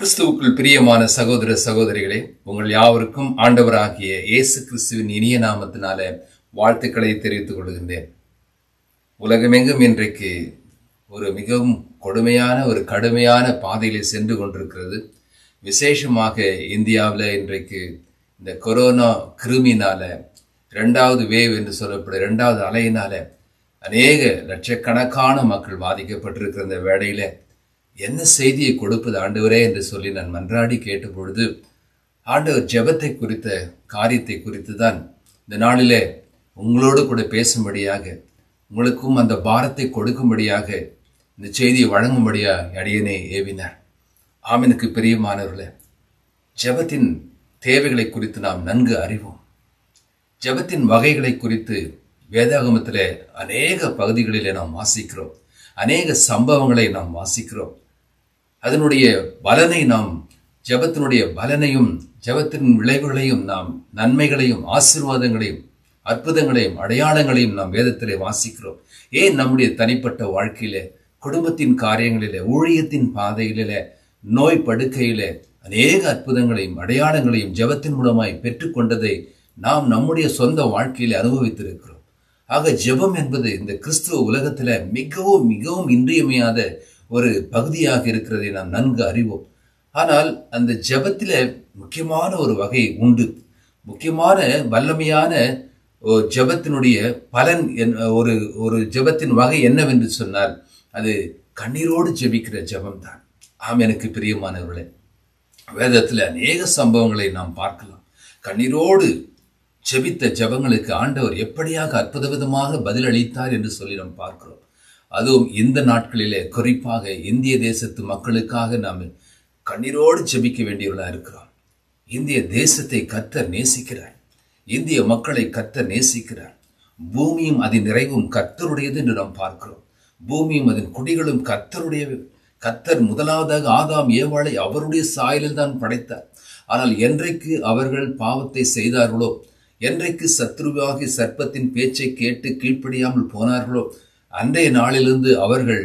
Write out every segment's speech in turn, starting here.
கிறிஸ்துவுக்குள் பிரியமான சகோதர சகோதரிகளே உங்கள் யாவருக்கும் ஆண்டவராகிய இயேசு கிறிஸ்துவின் இனிய நாமத்தினால வாழ்த்துக்களை தெரிவித்துக் கொள்கின்றேன் உலகமெங்கும் இன்றைக்கு ஒரு மிகவும் கொடுமையான ஒரு கடுமையான பாதையிலே சென்று கொண்டிருக்கிறது விசேஷமாக இந்தியாவில் இன்றைக்கு இந்த கொரோனா கிருமினால இரண்டாவது வேவ் என்று சொல்லப்படும் இரண்டாவது அலையினால அநேக லட்சக்கணக்கான மக்கள் பாதிக்கப்பட்டிருக்கிற இந்த வேளையில என்ன செய்தியை கொடுப்பது ஆண்டவரே என்று சொல்லி நான் மன்றாடி கேட்ட பொழுது ஆண்டவர் ஜெபத்தை குறித்த காரியத்தை குறித்து தான் இந்த நாளிலே உங்களோடு கூட பேசும்படியாக உங்களுக்கும் அந்த பாரத்தை கொடுக்கும்படியாக இந்த செய்தியை வழங்கும்படியா அடியனே ஏவினார் ஆமனுக்கு பிரியமானவர்களே ஜெபத்தின் தேவைகளை குறித்து நாம் நன்கு அறிவோம் ஜெபத்தின் வகைகளை குறித்து வேதாகமத்திலே அநேக பகுதிகளிலே நாம் வாசிக்கிறோம் அநேக சம்பவங்களை நாம் வாசிக்கிறோம் அதனுடைய பலனை நாம் ஜெபத்தினுடைய பலனையும் ஜெபத்தின் விளைவுகளையும் நாம் நன்மைகளையும் ஆசீர்வாதங்களையும் அற்புதங்களையும் அடையாளங்களையும் நாம் வேதத்திலே வாசிக்கிறோம் ஏன் நம்முடைய தனிப்பட்ட வாழ்க்கையிலே குடும்பத்தின் காரியங்களிலே ஊழியத்தின் பாதையிலே நோய் படுக்கையிலே அநேக அற்புதங்களையும் அடையாளங்களையும் ஜெபத்தின் மூலமாய் பெற்றுக்கொண்டதை நாம் நம்முடைய சொந்த வாழ்க்கையிலே அனுபவித்திருக்கிறோம் ஆக ஜெபம் என்பது இந்த கிறிஸ்துவ உலகத்துல மிகவும் மிகவும் இன்றியமையாத ஒரு பகுதியாக இருக்கிறதை நாம் நன்கு அறிவோம் ஆனால் அந்த ஜெபத்தில முக்கியமான ஒரு வகை உண்டு முக்கியமான வல்லமையான ஜெபத்தினுடைய பலன் ஒரு ஒரு ஜெபத்தின் வகை என்னவென்று சொன்னால் அது கண்ணீரோடு ஜெபிக்கிற ஜெபம் தான் ஆம் எனக்கு பிரியமானவர்களே வேதத்தில் அநேக சம்பவங்களை நாம் பார்க்கலாம் கண்ணீரோடு ஜெபித்த ஜெபங்களுக்கு ஆண்டவர் எப்படியாக அற்புத விதமாக பதிலளித்தார் என்று சொல்லி நாம் பார்க்கிறோம் அதுவும் இந்த நாட்களிலே குறிப்பாக இந்திய தேசத்து மக்களுக்காக நாம் கண்ணீரோடு ஜெபிக்க வேண்டியவர்களாக இருக்கிறோம் இந்திய தேசத்தை கத்தர் நேசிக்கிறார் இந்திய மக்களை கத்தர் நேசிக்கிறார் பூமியும் அதன் நிறைவும் கத்தருடையது என்று நாம் பார்க்கிறோம் பூமியும் அதன் குடிகளும் கத்தருடைய கத்தர் முதலாவதாக ஆதாம் ஏவாளை அவருடைய சாயலில் தான் படைத்தார் ஆனால் என்றைக்கு அவர்கள் பாவத்தை செய்தார்களோ என்றைக்கு சத்ருவாகி சர்ப்பத்தின் பேச்சை கேட்டு கீழ்ப்படியாமல் போனார்களோ அன்றைய நாளிலிருந்து அவர்கள்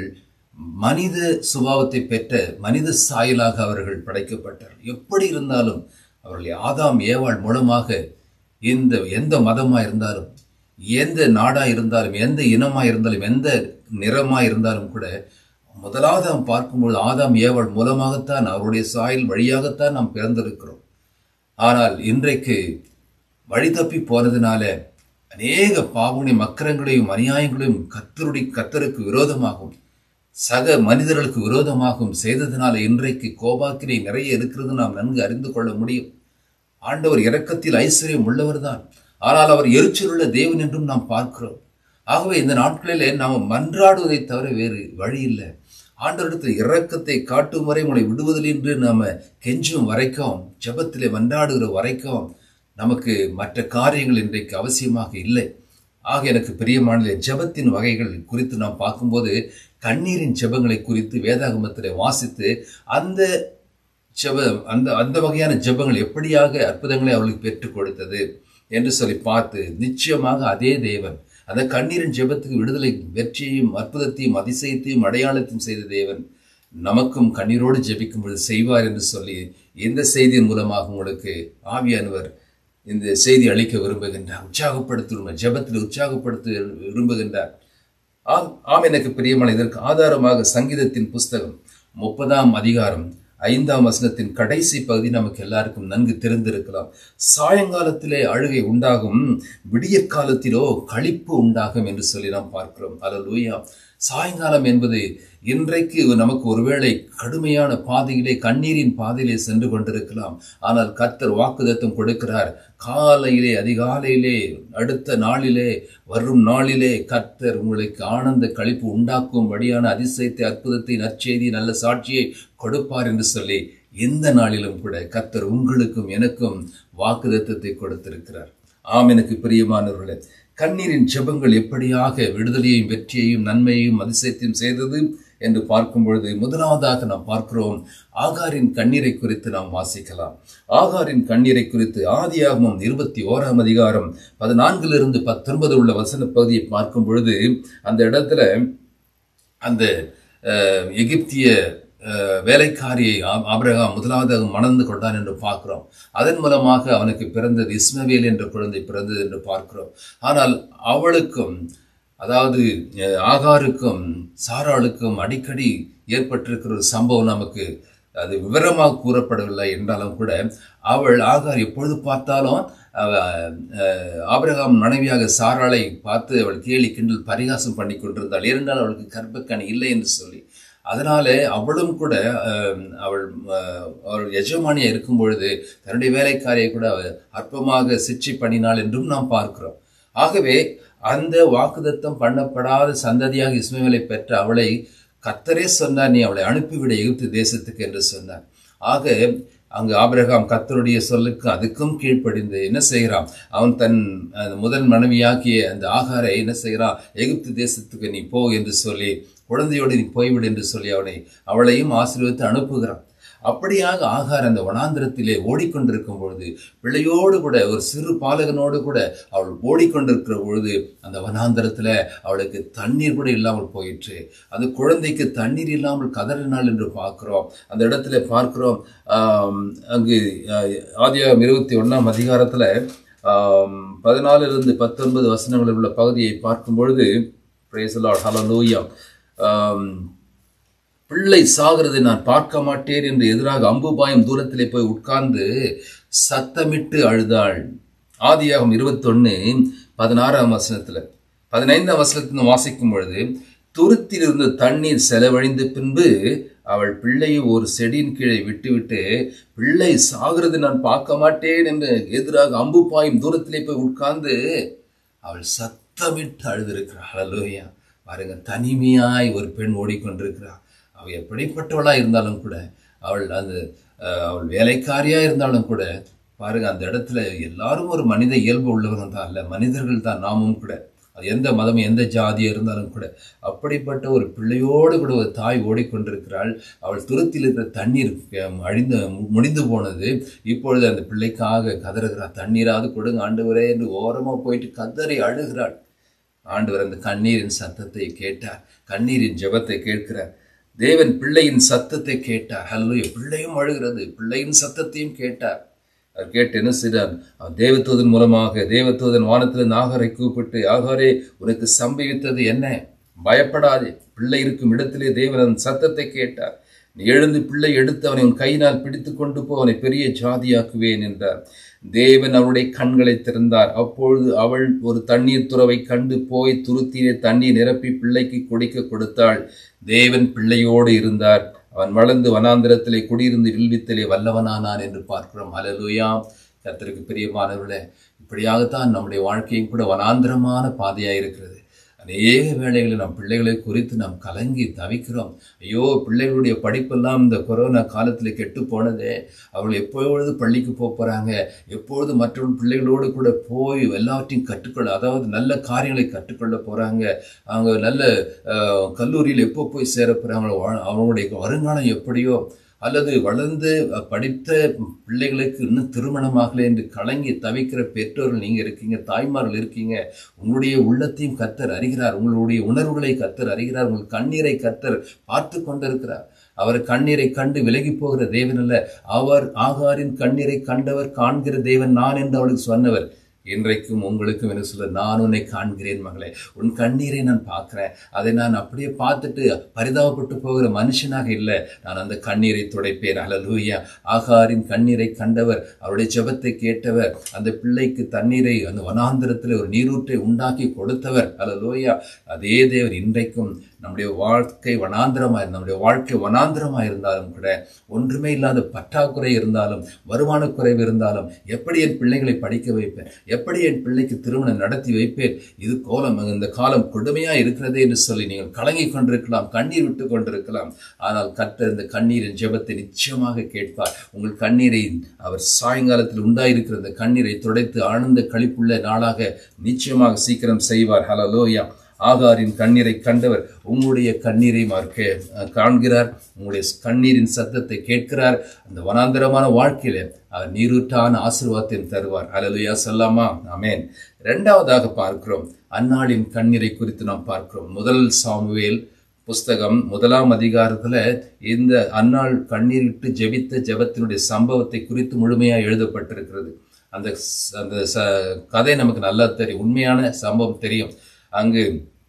மனித சுபாவத்தை பெற்ற மனித சாயலாக அவர்கள் படைக்கப்பட்டார் எப்படி இருந்தாலும் அவர்கள் ஆதாம் ஏவாள் மூலமாக இந்த எந்த மதமா இருந்தாலும் எந்த நாடா இருந்தாலும் எந்த இனமா இருந்தாலும் எந்த நிறமா இருந்தாலும் கூட முதலாவது நாம் பார்க்கும்போது ஆதாம் ஏவாள் மூலமாகத்தான் அவருடைய சாயல் வழியாகத்தான் நாம் பிறந்திருக்கிறோம் ஆனால் இன்றைக்கு வழி தப்பி போனதுனால அநேக பாவனை மக்கரங்களையும் அநியாயங்களையும் கத்தருடைய கத்தருக்கு விரோதமாகும் சக மனிதர்களுக்கு விரோதமாகவும் செய்ததுனால இன்றைக்கு கோபாக்கினை நிறைய இருக்கிறது நாம் நன்கு அறிந்து கொள்ள முடியும் ஆண்டவர் இரக்கத்தில் ஐஸ்வர்யம் உள்ளவர் தான் ஆனால் அவர் எரிச்சலுள்ள தேவன் என்றும் நாம் பார்க்கிறோம் ஆகவே இந்த நாட்களிலே நாம் மன்றாடுவதை தவிர வேறு வழி இல்லை ஆண்டவரிடத்தில் இரக்கத்தை காட்டும் வரை உங்களை விடுவதில் என்று நாம கெஞ்சும் வரைக்கும் ஜபத்திலே மன்றாடுகிற வரைக்கும் நமக்கு மற்ற காரியங்கள் இன்றைக்கு அவசியமாக இல்லை ஆக எனக்கு பிரியமான ஜபத்தின் வகைகள் குறித்து நாம் பார்க்கும்போது கண்ணீரின் ஜபங்களை குறித்து வேதாகமத்தில் வாசித்து அந்த ஜப அந்த அந்த வகையான ஜபங்கள் எப்படியாக அற்புதங்களை அவர்களுக்கு பெற்றுக் கொடுத்தது என்று சொல்லி பார்த்து நிச்சயமாக அதே தேவன் அந்த கண்ணீரின் ஜெபத்துக்கு விடுதலை வெற்றியையும் அற்புதத்தையும் அதிசயத்தையும் அடையாளத்தையும் செய்த தேவன் நமக்கும் கண்ணீரோடு ஜெபிக்கும் பொழுது செய்வார் என்று சொல்லி இந்த செய்தியின் மூலமாக உங்களுக்கு ஆவியானவர் இந்த செய்தி அளிக்க விரும்புகின்றார் உற்சாகப்படுத்த ஜெபத்தில் உற்சாகப்படுத்த விரும்புகின்றார் ஆம் ஆம் எனக்கு பிரியமான இதற்கு ஆதாரமாக சங்கீதத்தின் புஸ்தகம் முப்பதாம் அதிகாரம் ஐந்தாம் வசனத்தின் கடைசி பகுதி நமக்கு எல்லாருக்கும் நன்கு தெரிந்திருக்கலாம் சாயங்காலத்திலே அழுகை உண்டாகும் விடிய காலத்திலோ கழிப்பு உண்டாகும் என்று சொல்லி நாம் பார்க்கிறோம் அலலூயா சாயங்காலம் என்பது இன்றைக்கு நமக்கு ஒருவேளை கடுமையான பாதையிலே கண்ணீரின் பாதையிலே சென்று கொண்டிருக்கலாம் ஆனால் கத்தர் வாக்குதத்தம் கொடுக்கிறார் காலையிலே அதிகாலையிலே அடுத்த நாளிலே வரும் நாளிலே கத்தர் உங்களுக்கு ஆனந்த கழிப்பு உண்டாக்கும் வழியான அதிசயத்தை அற்புதத்தை நற்செய்தி நல்ல சாட்சியை கொடுப்பார் என்று சொல்லி இந்த நாளிலும் கூட கத்தர் உங்களுக்கும் எனக்கும் வாக்குதத்தத்தை கொடுத்திருக்கிறார் ஆம் எனக்கு பிரியமானவர்களே கண்ணீரின் ஜெபங்கள் எப்படியாக விடுதலையையும் வெற்றியையும் நன்மையையும் அதிசயத்தையும் செய்தது என்று பார்க்கும் பொழுது முதலாவதாக நாம் பார்க்கிறோம் ஆகாரின் கண்ணீரை குறித்து நாம் வாசிக்கலாம் ஆகாரின் கண்ணீரை குறித்து ஆதியாகமம் இருபத்தி ஓராம் அதிகாரம் பதினான்கிலிருந்து பத்தொன்பது உள்ள வசன பகுதியை பார்க்கும் பொழுது அந்த இடத்துல அந்த எகிப்திய அஹ், வேலைக்காரியை ஆ- ஆபிரகாம் முதலாவதாக மணந்து கொண்டான் என்று பார்க்கிறோம் அதன் மூலமாக அவனுக்கு பிறந்தது இஸ்மவேல் என்ற குழந்தை பிறந்தது என்று பார்க்கிறோம் ஆனால் அவளுக்கும் அதாவது அஹ், ஆகாருக்கும் சாராளுக்கும் அடிக்கடி ஏற்பட்டிருக்கிற ஒரு சம்பவம் நமக்கு அது விவரமாக கூறப்படவில்லை என்றாலும் கூட அவள் ஆகார் எப்பொழுது பார்த்தாலும் அவ, அஹ், ஆபிரகாம் மனைவியாக சாராளை பார்த்து அவள் கேலி கிண்டல் பரிகாசம் பண்ணி கொண்டிருந்தாள் ஏனென்றால் அவளுக்கு கர்ப்பக்கணி இல்லை என்று சொல்லி அதனாலே அவளும் கூட அஹ், அவள் அஹ், அவள் எஜமானியா இருக்கும் பொழுது தன்னுடைய வேலைக்காரியை கூட அவள் அற்பமாக சிற்றி பண்ணினாள் என்றும் நாம் பார்க்கிறோம் ஆகவே அந்த வாக்குதத்தம் பண்ணப்படாத சந்ததியாக இஸ்மவேலை பெற்ற அவளை கத்தரே சொன்னார் நீ அவளை அனுப்பிவிட எகிப்து தேசத்துக்கு என்று சொன்னார் ஆக அங்கு ஆபிரகாம் கத்தருடைய சொல்லுக்கு அதுக்கும் கீழ்ப்படிந்து என்ன செய்கிறான் அவன் தன் அந்த முதல் மனைவியாக்கிய அந்த ஆகாரை என்ன செய்கிறான் எகிப்து தேசத்துக்கு நீ போ என்று சொல்லி குழந்தையோடு நீ போய்விடு என்று சொல்லி அவனை அவளையும் ஆசீர்வதித்து அனுப்புகிறான் அப்படியாக ஆகார் அந்த வனாந்திரத்திலே ஓடிக்கொண்டிருக்கும் பொழுது பிள்ளையோடு கூட ஒரு சிறு பாலகனோடு கூட அவள் ஓடிக்கொண்டிருக்கிற பொழுது அந்த வனாந்திரத்துல அவளுக்கு தண்ணீர் கூட இல்லாமல் போயிற்று அந்த குழந்தைக்கு தண்ணீர் இல்லாமல் கதறினாள் என்று பார்க்கிறோம் அந்த இடத்துல பார்க்கிறோம் ஆம், அங்கு ஆஹ், ஆதியாகமம் இருபத்தி ஒண்ணாம் அதிகாரத்துல ஆம், பதினாலிருந்து பத்தொன்பது வசனங்களில் உள்ள பகுதியை பார்க்கும் பொழுது praise the Lord, hallelujah. ஆம், பிள்ளை சாகிறதை நான் பார்க்க மாட்டேன் என்று எதிராக அம்புபாயம் தூரத்திலே போய் உட்கார்ந்து சத்தமிட்டு அழுதாள் ஆதியாகம் இருபத்தொன்னு பதினாறாம் வசனத்துல பதினைந்தாம் வசனத்தின் வாசிக்கும் பொழுது துருத்தில் இருந்த தண்ணீர் செலவழிந்த பின்பு அவள் பிள்ளையை ஒரு செடியின் கீழே விட்டுவிட்டு பிள்ளை சாகிறது நான் பார்க்க மாட்டேன் என்று எதிராக அம்பு பாயும் தூரத்திலே போய் உட்கார்ந்து அவள் சத்தமிட்டு அழுதிருக்கிறாள் ஹalleluya பாருங்க தனிமையாய் ஒரு பெண் ஓடிக்கொண்டிருக்கிறாள் அவள் எப்படிப்பட்டவளா இருந்தாலும் கூட அவள் அந்த அஹ், அவள் வேலைக்காரியா இருந்தாலும் கூட பாருங்க அந்த இடத்துல எல்லாரும் ஒரு மனித இயல்பு உள்ளவர்கள் தான் அல்ல மனிதர்கள் தான் நாமும் கூட அது எந்த மதம் எந்த ஜாதியா இருந்தாலும் கூட அப்படிப்பட்ட ஒரு பிள்ளையோடு கூட ஒரு தாய் ஓடிக்கொண்டிருக்கிறாள் அவள் துருத்தில் இருக்கிற தண்ணீர் அஹ், அழிந்து முடிந்து போனது இப்பொழுது அந்த பிள்ளைக்காக கதறுகிறாள் தண்ணீராவது கொடுங்க ஆண்டவரே என்று ஓரமா போயிட்டு கதறி அழுகிறாள் ஆண்டவர் அந்த கண்ணீரின் சத்தத்தை கேட்டார் கண்ணீரின் ஜெபத்தை கேட்கிறார் தேவன் பிள்ளையின் சத்தத்தை கேட்டார் ஹல்லேலூயா பிள்ளையும் அழுகிறது பிள்ளையின் சத்தத்தையும் கேட்டார் அவர் கேட்டு என்ன செய்தார் அவர் தேவதூதன் மூலமாக தேவதூதன் வானத்திலிருந்து ஆகாரை கூப்பிட்டு ஆகாரே உனக்கு சம்பவித்தது என்ன பயப்படாதே பிள்ளை இருக்கும் இடத்திலே தேவன் அந்த சத்தத்தை கேட்டார் நீ எழுந்து பிள்ளை எடுத்து அவனை உன் கையினால் பிடித்து கொண்டு போ அவனை பெரிய ஜாதியாக்குவேன் என்றார் தேவன் அவருடைய கண்களை திறந்தார் அப்பொழுது அவள் ஒரு தண்ணீர் துறவை கண்டு போய் துருத்தியிலே தண்ணீர் நிரப்பி பிள்ளைக்கு குடிக்க கொடுத்தாள் தேவன் பிள்ளையோடு இருந்தார் அவன் வளர்ந்து வனாந்திரத்திலே குடியிருந்து வில்வித்தலே வல்லவனானான் என்று பார்க்கிறோம் அலலுயா கர்த்தருக்கு பிரியமானவர்களே இப்படியாகத்தான் நம்முடைய வாழ்க்கையும் கூட வனாந்திரமான பாதையாக இருக்கிறது அநேக வேளைகளில் நம் பிள்ளைகளை குறித்து நாம் கலங்கி தவிக்கிறோம் ஐயோ பிள்ளைகளுடைய படிப்பெல்லாம் இந்த கொரோனா காலத்தில் கெட்டு போனதே அவர்கள் எப்பொழுது பள்ளிக்கு போக போகிறாங்க எப்பொழுது மற்றவர்கள் பிள்ளைகளோடு கூட போய் எல்லாவற்றையும் கற்றுக்கொள்ள அதாவது நல்ல காரியங்களை கற்றுக்கொள்ள போகிறாங்க அவங்க நல்ல அஹ், கல்லூரியில் எப்போ போய் சேர போகிறாங்களோ அவங்களுடைய வருங்காலம் எப்படியோ அல்லது வளர்ந்து அஹ், படித்த பிள்ளைகளுக்கு இன்னும் திருமணமாகலை என்று கலங்கி தவிக்கிற பெற்றோர்கள் நீங்கள் இருக்கீங்க தாய்மார்கள் இருக்கீங்க உங்களுடைய உள்ளத்தையும் கத்தர் அறிகிறார் உங்களுடைய உணர்வுகளை கத்தர் அறிகிறார் உங்கள் கண்ணீரை கத்தர் பார்த்து கொண்டிருக்கிறார் அவர் கண்ணீரை கண்டு விலகி போகிற தேவன் அல்ல அவர் ஆகாரின் கண்ணீரை கண்டவர் காண்கிற தேவன் நான் என்று அவளுக்கு சொன்னவர் இன்றைக்கும் உங்களுக்கும் என்ன சொல்ல நான் உன்னை காண்கிறேன் மகளே உன் கண்ணீரை நான் பார்க்கிறேன் அதை நான் அப்படியே பார்த்துட்டு பரிதாபப்பட்டு போகிற மனுஷனாக இல்லை நான் அந்த கண்ணீரை துடைப்பேன் அல்லலூயா ஆகாரின் கண்ணீரை கண்டவர் அவருடைய ஜெபத்தை கேட்டவர் அந்த பிள்ளைக்கு தண்ணீரை அந்த வனாந்திரத்தில் ஒரு நீரூற்றை உண்டாக்கி கொடுத்தவர் அல்லலூயா அதே தேவர் இன்றைக்கும் நம்முடைய வாழ்க்கை வனாந்திரமாக நம்முடைய வாழ்க்கை வனாந்திரமாக இருந்தாலும் கூட ஒன்றுமே இல்லாத பற்றாக்குறை இருந்தாலும் வருமான குறைவு இருந்தாலும் எப்படி என் பிள்ளைகளை படிக்க வைப்பேன் எப்படி என் பிள்ளைக்கு திருமணம் நடத்தி வைப்பேன் இது கோலம் இந்த காலம் கொடுமையா இருக்கிறதே என்று சொல்லி நீங்கள் கலங்கி கொண்டிருக்கலாம் கண்ணீர் விட்டு கொண்டிருக்கலாம் ஆனால் கர்த்தர் இந்த கண்ணீரின் ஜெபத்தை நிச்சயமாக கேட்பார் உங்கள் கண்ணீரை அவர் சாயங்காலத்தில் உண்டாயிருக்கிற இந்த கண்ணீரை துடைத்து ஆனந்த கழிப்புள்ள நாளாக நிச்சயமாக சீக்கிரம் செய்வார் ஹலலோயா ஆகாரின் கண்ணீரை கண்டவர் உங்களுடைய கண்ணீரை மார்க்க காண்கிறார் உங்களுடைய கண்ணீரின் சத்தத்தை கேட்கிறார் அந்த வனாந்தரமான வாழ்க்கையில அவர் நீரூற்றான ஆசீர்வாதத்தையும் தருவார் அலலுயா சொல்லாமா ஆமென் இரண்டாவதாக பார்க்கிறோம் அன்னாளின் கண்ணீரை குறித்து நாம் பார்க்கிறோம் முதல் சாமுவேல் புஸ்தகம் முதலாம் அதிகாரத்துல இந்த அன்னாள் கண்ணீரிட்டு ஜெபித்த ஜெபத்தினுடைய சம்பவத்தை குறித்து முழுமையா எழுதப்பட்டிருக்கிறது அந்த ஸ்- அந்த ச- கதை நமக்கு நல்லா தெரியும் உண்மையான சம்பவம் தெரியும் அங்கு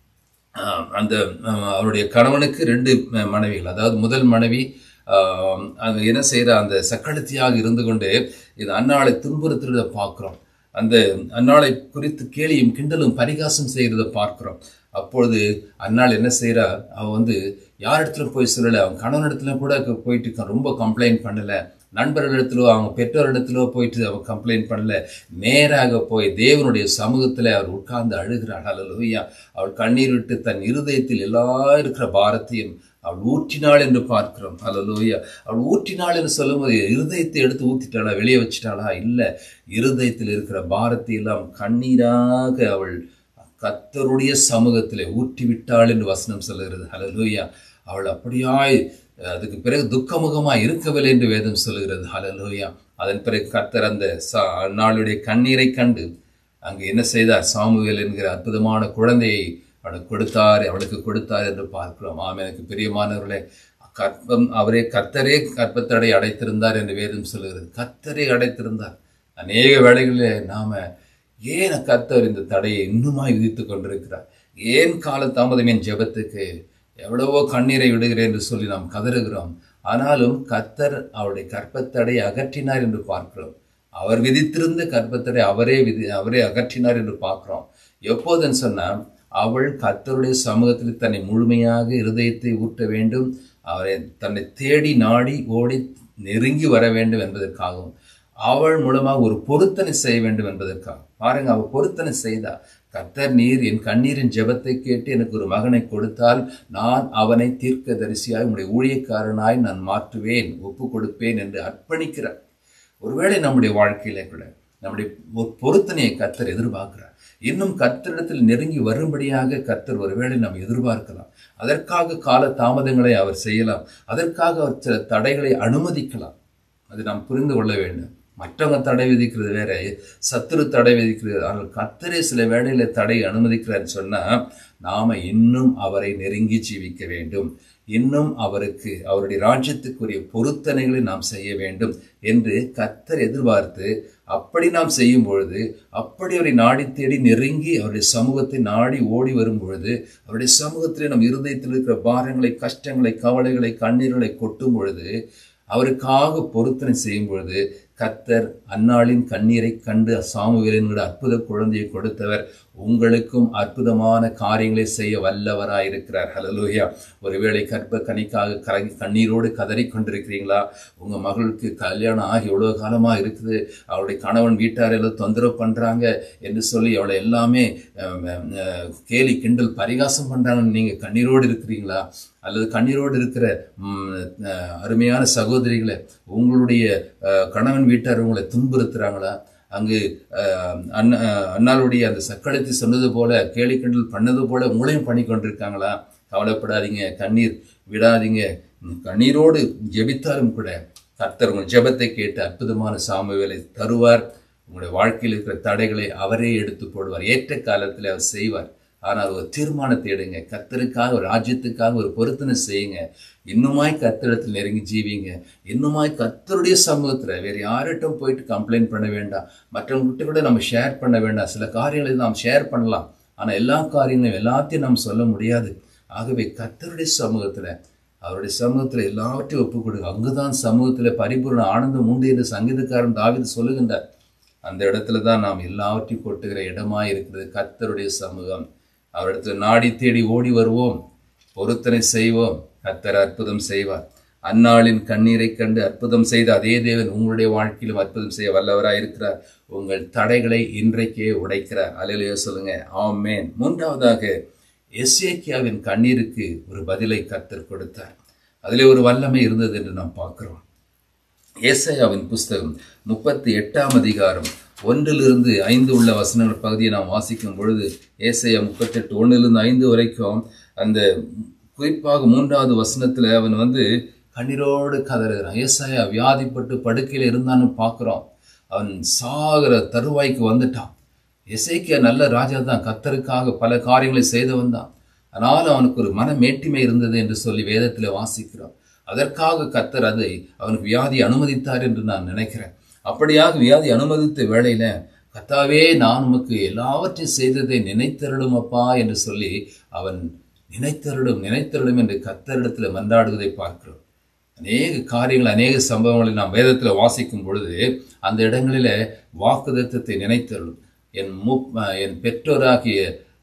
ஆஹ், அந்த ஆஹ், அவருடைய கணவனுக்கு ரெண்டு ம- மனைவிகள் அதாவது முதல் மனைவி ஆஹ், அது என்ன செய்யற அந்த சக்களத்தியாக இருந்து கொண்டு இது அன்னாளை துன்புறுத்துறத பார்க்கிறோம் அந்த அன்னாளை குறித்து கேலியும் கிண்டலும் பரிகாசம் செய்யறத பார்க்கிறோம் அப்பொழுது அன்னாள் என்ன செய்றா அவ வந்து யாரிடத்துல போய் சொல்லல அவன் கணவனிடத்துல கூட க- போயிட்டு க- ரொம்ப கம்ப்ளைண்ட் பண்ணல நண்பர்களிடத்திலோ அவங்க பெற்றோரிடத்திலோ போயிட்டு அவன் கம்ப்ளைண்ட் பண்ணல நேராக போய் தேவனுடைய சமூகத்துல அவர் உட்கார்ந்து அழுகிறாள் அல்லலுயா அவள் கண்ணீர் விட்டு தன் இருதயத்தில் எல்லா இருக்கிற பாரத்தையும் அவள் ஊற்றினாள் என்று பார்க்கிறோம் அல்லலுயா அவள் ஊற்றினாள் என்று சொல்லும்போது இருதயத்தை எடுத்து ஊத்திட்டாளா வெளியே வச்சிட்டாளா இல்ல இருதயத்தில் இருக்கிற பாரத்தை எல்லாம் கண்ணீராக அவள் கர்த்தருடைய சமூகத்திலே ஊற்றி விட்டாள் என்று வசனம் சொல்லுகிறது ஹalleluya அவள் அப்படியாய் அதுக்கு பிறகு துக்கமுகமாய் இருக்கவில்லை என்று வேதம் சொல்லுகிறது ஹalleluya அதன் பிறகு கர்த்தர் அந்த சா- நாளுடைய கண்ணீரை கண்டு அங்கு என்ன செய்தார் சாமுவேல் என்கிற அற்புதமான குழந்தையை அவளுக்கு கொடுத்தார் அவளுக்கு கொடுத்தார் என்று பார்க்கிறோம் ஆம் எனக்கு பிரியமானவர்களே கற்பம் அவரே கர்த்தரே கற்பத்தடை அடைத்திருந்தார் என்று வேதம் சொல்லுகிறது கர்த்தரே அடைத்திருந்தார் அநேக வேளைகளில் நாம ஏன் கர்த்தர் இந்த தடையை இன்னுமாய் விதித்துக் கொண்டிருக்கிறார் ஏன் கால தாமதம் என் ஜெபத்துக்கு எவ்வளவோ கண்ணீரை விடுகிறேன் என்று சொல்லி நாம் கதறுகிறோம் ஆனாலும் கர்த்தர் அவருடைய கற்பத்தடை அகற்றினார் என்று பார்க்கிறோம் அவர் விதித்திருந்த கற்பத்தடை அவரே விதி அவரே அகற்றினார் என்று பார்க்கிறோம் எப்போதுன்னு சொன்னா அவள் கர்த்தருடைய சமூகத்தில் தன்னை முழுமையாக இருதயத்தை ஊட்ட வேண்டும் அவரை தன்னை தேடி நாடி ஓடி நெருங்கி வர வேண்டும் என்பதற்காகவும் அவள் மூலமாக ஒரு பொருத்தனை செய்ய வேண்டும் என்பதற்காக பாருங்க அவள் பொருத்தனை செய்தா கர்த்தர் நீர் என் கண்ணீரின் ஜெபத்தை கேட்டு எனக்கு ஒரு மகனை கொடுத்தால் நான் அவனை தீர்க்க தரிசியாய் உடைய ஊழியக்காரனாய் நான் மாற்றுவேன் ஒப்பு கொடுப்பேன் என்று அர்ப்பணிக்கிறார் ஒருவேளை நம்முடைய வாழ்க்கையில கூட நம்முடைய ஒரு பொருத்தனையை கர்த்தர் எதிர்பார்க்கிறார் இன்னும் கர்த்தரிடத்தில் நெருங்கி வரும்படியாக கர்த்தர் ஒருவேளை நாம் எதிர்பார்க்கலாம் அதற்காக கால தாமதங்களை அவர் செய்யலாம் அதற்காக அவர் சில தடைகளை அனுமதிக்கலாம் அது நாம் புரிந்து கொள்ள வேண்டும் மற்றவங்க தடை விதிக்கிறது வேற சத்துரு தடை விதிக்கிறது ஆனால் கர்த்தரே சில வேளையில தடை அனுமதிக்கிறான்னு சொன்னா நாம இன்னும் அவரை நெருங்கி ஜீவிக்க வேண்டும் இன்னும் அவருக்கு அவருடைய ராஜ்யத்துக்குரிய பொருத்தனைகளை நாம் செய்ய வேண்டும் என்று கர்த்தர் எதிர்பார்த்து அப்படி நாம் செய்யும் பொழுது அப்படி அவரை நாடி தேடி நெருங்கி அவருடைய சமூகத்தை நாடி ஓடி வரும் பொழுது அவருடைய சமூகத்திலே நம் இருதயத்தில் இருக்கிற பாரங்களை கஷ்டங்களை கவலைகளை கண்ணீர்களை கொட்டும் பொழுது அவருக்காக பொருத்தனை செய்யும் பொழுது கத்தர் அன்னாளின் கண்ணீரை கண்டு சாமுவேலின் அற்புத குழந்தையை கொடுத்தவர் உங்களுக்கும் அற்புதமான காரியங்களை செய்ய வல்லவராயிருக்கிறார் ஹலலூயா ஒருவேளை கற்ப கனிக்காக கரை கண்ணீரோடு கதறி கொண்டிருக்கிறீங்களா உங்க மகளுக்கு கல்யாணம் ஆகி எவ்வளவு காலமா இருக்குது அவளுடைய கணவன் வீட்டார் எல்லாம் தொந்தரவு பண்றாங்க என்று சொல்லி அவளை எல்லாமே அஹ், அஹ், கேலி கிண்டல் பரிகாசம் பண்றாங்கன்னு நீங்க கண்ணீரோடு இருக்கிறீங்களா அல்லது கண்ணீரோடு இருக்கிற ம், அஹ், அருமையான சகோதரிகளை உங்களுடைய அஹ், கணவன் வீட்டார் உங்களை துன்புறுத்துறாங்களா அங்கு அஹ், அண்ணா அண்ணாளுடைய அந்த சக்களத்தை சொன்னது போல கேலி கிண்டல் பண்ணது போல உங்களையும் பண்ணி கொண்டிருக்காங்களா கவலைப்படாதீங்க கண்ணீர் விடாதீங்க ம், கண்ணீரோடு ஜெபித்தாலும் கூட கர்த்தர் உங்கள் ஜெபத்தை கேட்டு அற்புதமான சாமுவேலை தருவார் உங்களுடைய வாழ்க்கையில் இருக்கிற தடைகளை அவரே எடுத்து போடுவார் ஏற்ற காலத்தில் அவர் செய்வார் ஆனால் ஒரு தீர்மானத்தை எடுங்க கர்த்தருக்காக ஒரு ராஜ்யத்துக்காக ஒரு பொருத்தனை செய்யுங்க இன்னுமாய் கர்த்தரிடத்தில் நெருங்கி ஜீவிங்க இன்னுமாய் கர்த்தருடைய சமூகத்தில் வேறு யார்கிட்டும் போயிட்டு கம்ப்ளைண்ட் பண்ண வேண்டாம் மற்றவங்ககிட்ட கூட நம்ம ஷேர் பண்ண வேண்டாம் சில காரியங்களை நாம் ஷேர் பண்ணலாம் ஆனால் எல்லா காரியங்களும் எல்லாத்தையும் நாம் சொல்ல முடியாது ஆகவே கர்த்தருடைய சமூகத்தில் அவருடைய சமூகத்தில் எல்லாவற்றையும் ஒப்புக் கொடுங்க அங்குதான் சமூகத்தில் பரிபூர்ண ஆனந்தம் உண்டு என்று சங்கீதக்காரன் தாவீது சொல்லுகின்றார் அந்த இடத்துல தான் நாம் எல்லாவற்றையும் கொட்டுகிற இடமாய் இருக்கிறது கர்த்தருடைய சமூகம் அவரிடத்துல நாடி தேடி ஓடி வருவோம் பொருத்தனை செய்வோம் கர்த்தர் அற்புதம் செய்வார் அந்நாளின் கண்ணீரை கண்டு அற்புதம் செய்த அதே தேவன் உங்களுடைய வாழ்க்கையிலும் அற்புதம் செய்ய வல்லவராய் இருக்கிறார் உங்கள் தடைகளை இன்றைக்கே உடைக்கிறார் அலையிலேயே சொல்லுங்க ஆமேன் மூன்றாவதாக எஸ்ஏக்கியாவின் கண்ணீருக்கு ஒரு பதிலை கர்த்தர் கொடுத்தார் அதிலே ஒரு வல்லமை இருந்தது என்று நாம் பார்க்கிறோம் ஏசாயாவின் புஸ்தகம் முப்பத்தி எட்டாம் அதிகாரம் ஒன்றிலிருந்து ஐந்து உள்ள வசனங்கள் பகுதியை நாம் வாசிக்கும் பொழுது ஏசாயா முப்பத்தெட்டு ஒன்றிலிருந்து ஐந்து வரைக்கும் அந்த குறிப்பாக மூன்றாவது வசனத்துல அவன் வந்து கண்ணீரோடு கதறுகிறான் ஏசாயா வியாதிப்பட்டு படுக்கையில் இருந்தான்னு பார்க்குறோம் அவன் சாகிற தருவாய்க்கு வந்துட்டான் எசேக்கியா நல்ல ராஜா தான் கத்தருக்காக பல காரியங்களை செய்தவன் தான் ஆனாலும் அவனுக்கு ஒரு மன மேட்டிமை இருந்தது என்று சொல்லி வேதத்தில் வாசிக்கிறோம் அதற்காக கத்தர் அதை அவனுக்கு வியாதி அனுமதித்தார் என்று நான் நினைக்கிறேன் அப்படியாக வியாதி அனுமதித்த வேளையில கத்தாவே நான் உமக்கு எல்லாவற்றையும் செய்ததை நினைத்தருளும் அப்பா என்று சொல்லி அவன் நினைத்தருளும் நினைத்தருளும் என்று கத்தரிடத்தில் மன்றாடுவதை பார்க்கிறோம் அநேக காரியங்கள் அநேக சம்பவங்களை நாம் வேதத்தில் வாசிக்கும் பொழுது அந்த இடங்களில வாக்குதத்தத்தை நினைத்தருளும் என் மு என் பெற்றோராகிய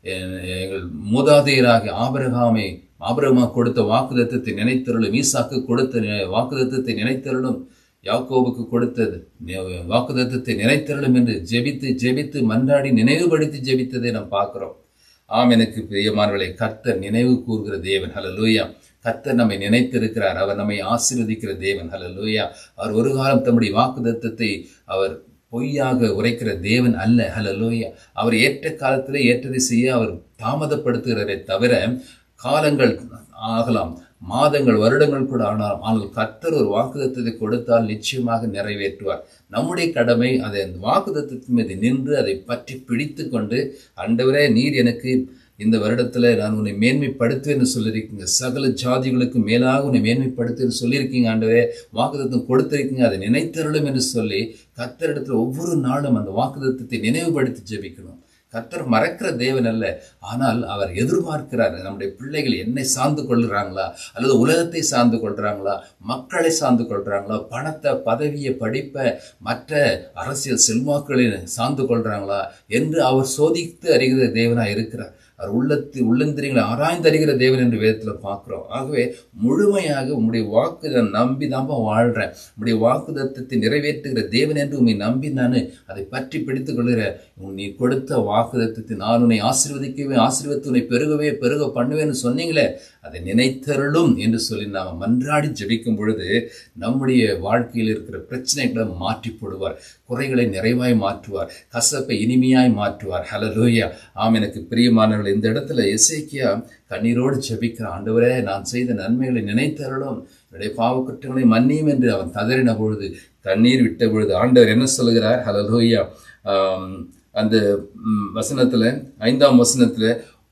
எங்கள் மூதாதையராகிய ஆபரகாமை ஆபரகமா கொடுத்த வாக்குதத்தத்தை நினைத்தருளும் ஈசாக்கு கொடுத்த வாக்குதத்தத்தை நினைத்தருளும் யாக்கோவுக்கு கொடுத்தது வாக்குதத்தத்தை நினைத்தருளும் என்று ஜெபித்து ஜெபித்து மன்றாடி நினைவுபடுத்தி ஜெபித்ததை நாம் பார்க்கிறோம் ஆம் எனக்கு பிரியமானவர்களை கர்த்தர் நினைவு கூறுகிற தேவன் ஹலோ லூயா கர்த்தர் நம்மை நினைத்திருக்கிறார் அவர் நம்மை ஆசீர்வதிக்கிற தேவன் ஹலோ லூயா அவர் ஒரு காலம் தம்முடைய வாக்குதத்தத்தை அவர் பொய்யாக உரைக்கிற தேவன் அல்ல ஹலோ லூயா அவர் ஏற்ற காலத்தில் ஏற்றதை செய்ய அவர் தாமதப்படுத்துகிறதை தவிர காலங்கள் ஆகலாம் மாதங்கள் வருடங்கள் கூட ஆனால் ஆனால் கர்த்தர் ஒரு வாக்குதத்தத்தை கொடுத்தால் நிச்சயமாக நிறைவேற்றுவார் நம்முடைய கடமை அதை அந்த வாக்குதத்தின் மீது நின்று அதை பற்றி பிடித்து கொண்டு அண்டவரே நீர் எனக்கு இந்த வருடத்துல நான் உன்னை மேன்மைப்படுத்துவேன்னு சொல்லியிருக்கீங்க சகல ஜாதிகளுக்கு மேலாக உன்னை மேன்மைப்படுத்துன்னு சொல்லியிருக்கீங்க ஆண்டவே வாக்குதத்தம் கொடுத்திருக்கீங்க அதை நினைத்தருளும் என்று சொல்லி கத்தரிடத்துல ஒவ்வொரு நாளும் அந்த வாக்குதத்தை நினைவுபடுத்தி ஜெபிக்கணும் கர்த்தர் மறக்கிற தேவன் அல்ல ஆனால் அவர் எதிர்பார்க்கிறார் நம்முடைய பிள்ளைகள் என்னை சார்ந்து கொள்கிறாங்களா அல்லது உலகத்தை சார்ந்து கொள்றாங்களா மக்களை சார்ந்து கொள்றாங்களா பணத்தை பதவியை படிப்பை மற்ற அரசியல் செல்வாக்களை சார்ந்து கொள்றாங்களா என்று அவர் சோதித்து அறிகிற தேவனா இருக்கிறார் அவர் உள்ளத்து உள்ளந்திரியங்களை ஆராய்ந்து அறிகிற தேவன் என்று வேதத்தில் பார்க்குறோம் ஆகவே முழுமையாக உம்முடைய வாக்கு நான் நம்பி தான்ப்பா வாழ்கிறேன் உம்முடைய வாக்கு தத்துவத்தை நிறைவேற்றுகிற தேவன் என்று உண்மை நம்பி நான் அதை பற்றி பிடித்துக் கொள்கிறேன் நீ கொடுத்த வாக்கு தத்துவத்தை நான் உன்னை ஆசீர்வதிக்கவே ஆசீர்வத்து உன்னை பெருகவே பெருக பண்ணுவேன்னு சொன்னீங்களே அதை நினைத்தருளும் என்று சொல்லி நாம் மன்றாடி ஜெபிக்கும் பொழுது நம்முடைய வாழ்க்கையில் இருக்கிற பிரச்சனைகளை மாற்றி போடுவார் குறைகளை நிறைவாய் மாற்றுவார் கசப்பை இனிமையாய் மாற்றுவார் ஹலலோயா ஆம் எனக்கு பிரியமானவர்கள் இந்த இடத்துல எசேக்கியா கண்ணீரோடு ஜெபிக்கிற ஆண்டவரே நான் செய்த நன்மைகளை நினைத்தருளும் என்னுடைய பாவக்குற்றங்களை மன்னியும் என்று அவன் ததறின பொழுது கண்ணீர் விட்ட பொழுது ஆண்டவர் என்ன சொல்லுகிறார் ஹலலோயா அந்த வசனத்துல ஐந்தாம் வசனத்துல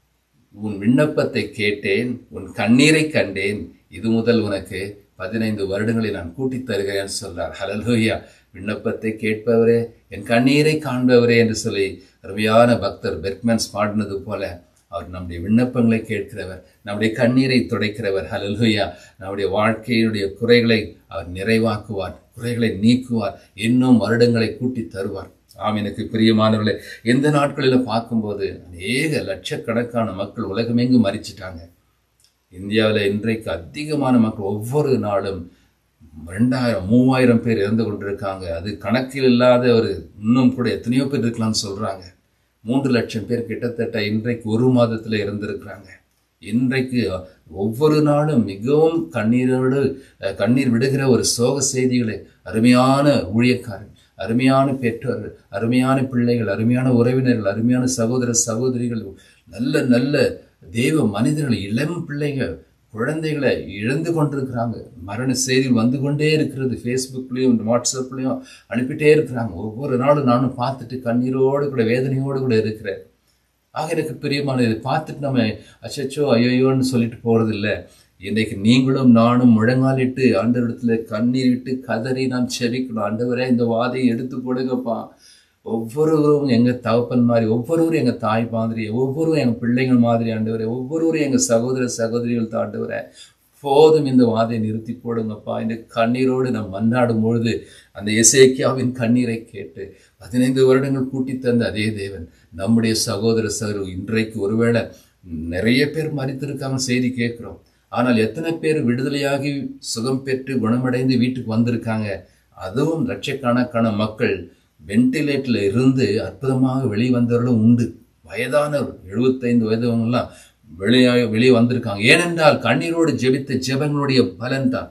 உன் விண்ணப்பத்தை கேட்டேன் உன் கண்ணீரை கண்டேன் இது முதல் உனக்கு பதினைந்து வருடங்களை நான் கூட்டித் தருகிறேன் சொல்றார் ஹலலோயா விண்ணப்பத்தை கேட்பவரே என் கண்ணீரை காண்பவரே என்று சொல்லி அருமையான பக்தர் பெர்க்மன்ஸ் பாடினது போல அவர் நம்முடைய விண்ணப்பங்களை கேட்கிறவர் நம்முடைய கண்ணீரை துடைக்கிறவர் ஹலலுயா நம்முடைய வாழ்க்கையினுடைய குறைகளை அவர் நிறைவாக்குவார் குறைகளை நீக்குவார் இன்னும் வருடங்களை கூட்டி தருவார் ஆம் எனக்கு பிரியமானவர்களே எந்த நாட்களில் பார்க்கும்போது அநேக லட்சக்கணக்கான மக்கள் உலகமெங்கும் மறிச்சிட்டாங்க இந்தியாவில் இன்றைக்கு அதிகமான மக்கள் ஒவ்வொரு நாளும் ரெண்டாயிரம் மூவாயிரம் பேர் இறந்து கொண்டிருக்காங்க அது கணக்கில் இல்லாத ஒரு இன்னும் கூட எத்தனையோ பேர் இருக்கலாம்னு சொல்றாங்க மூன்று லட்சம் பேர் கிட்டத்தட்ட இன்றைக்கு ஒரு மாதத்தில் இறந்திருக்கிறாங்க இன்றைக்கு ஒவ்வொரு நாளும் மிகவும் கண்ணீரோடு கண்ணீர் விடுகிற ஒரு சோக செய்திகளை அருமையான ஊழியக்காரன் அருமையான பெற்றோர்கள் அருமையான பிள்ளைகள் அருமையான உறவினர்கள் அருமையான சகோதர சகோதரிகள் நல்ல நல்ல தெய்வ மனிதர்கள் இளம் பிள்ளைகள் குழந்தைகளை இழந்து கொண்டிருக்கிறாங்க மரண செய்தி வந்து கொண்டே இருக்கிறது ஃபேஸ்புக்லேயும் வாட்ஸ்அப்லேயும் அனுப்பிட்டே இருக்கிறாங்க ஒவ்வொரு நாளும் நானும் பார்த்துட்டு கண்ணீரோடு கூட வேதனையோடு கூட இருக்கிறேன் ஆக எனக்கு பிரியமான இதை பார்த்துட்டு நம்ம அச்சச்சோ ஐயோயோன்னு சொல்லிட்டு போகிறது இல்லை இன்றைக்கு நீங்களும் நானும் முழங்காலிட்டு ஆண்டவரிடத்துல கண்ணீர் விட்டு கதறி நாம் செபிக்கணும் ஆண்டவரே இந்த வாதையை எடுத்து கொடுங்கப்பா ஒவ்வொருவரும் எங்க தகப்பன் மாதிரி ஒவ்வொருவரும் எங்க தாய் மாதிரி ஒவ்வொருவரும் எங்க பிள்ளைகள் மாதிரி ஆண்டவரே ஒவ்வொருவரும் எங்க சகோதர சகோதரிகள் தாண்டவரே போதும் இந்த வாதையை நிறுத்தி போடுங்கப்பா இந்த கண்ணீரோடு நாம் மன்றாடும் பொழுது அந்த இசைக்கியாவின் கண்ணீரை கேட்டு பதினைந்து வருடங்கள் கூட்டி தந்த அதே தேவன் நம்முடைய சகோதர சகோதரி இன்றைக்கு ஒருவேளை நிறைய பேர் மறித்திருக்காங்க செய்தி கேட்கிறோம் ஆனால் எத்தனை பேர் விடுதலையாகி சுகம் பெற்று குணமடைந்து வீட்டுக்கு வந்திருக்காங்க அதுவும் லட்சக்கணக்கான மக்கள் வென்டிலேட்டில் இருந்து அற்புதமாக வெளிவந்தவர்களும் உண்டு வயதானவர் எழுபத்தைந்து வயதவங்கெல்லாம் வெளியாக வெளியே வந்திருக்காங்க ஏனென்றால் கண்ணீரோடு ஜெபித்த ஜெபங்களுடைய பலன் தான்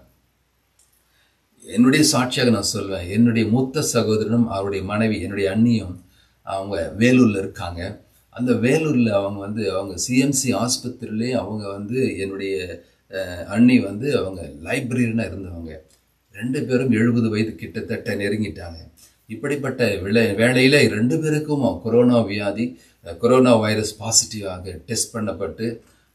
என்னுடைய சாட்சியாக நான் சொல்வேன் என்னுடைய மூத்த சகோதரனும் அவருடைய மனைவி என்னுடைய அண்ணியும் அவங்க வேலூர்ல இருக்காங்க அந்த வேலூர்ல அவங்க வந்து அவங்க சிஎம்சி ஆஸ்பத்திரியிலே அவங்க வந்து என்னுடைய அண்ணி வந்து அவங்க லைப்ரரினா இருந்தவங்க ரெண்டு பேரும் எழுபது வயது கிட்டத்தட்ட நெருங்கிட்டாங்க இப்படிப்பட்ட விளை வேளையில ரெண்டு பேருக்கும் கொரோனா வியாதி கொரோனா வைரஸ் பாசிட்டிவாக டெஸ்ட் பண்ணப்பட்டு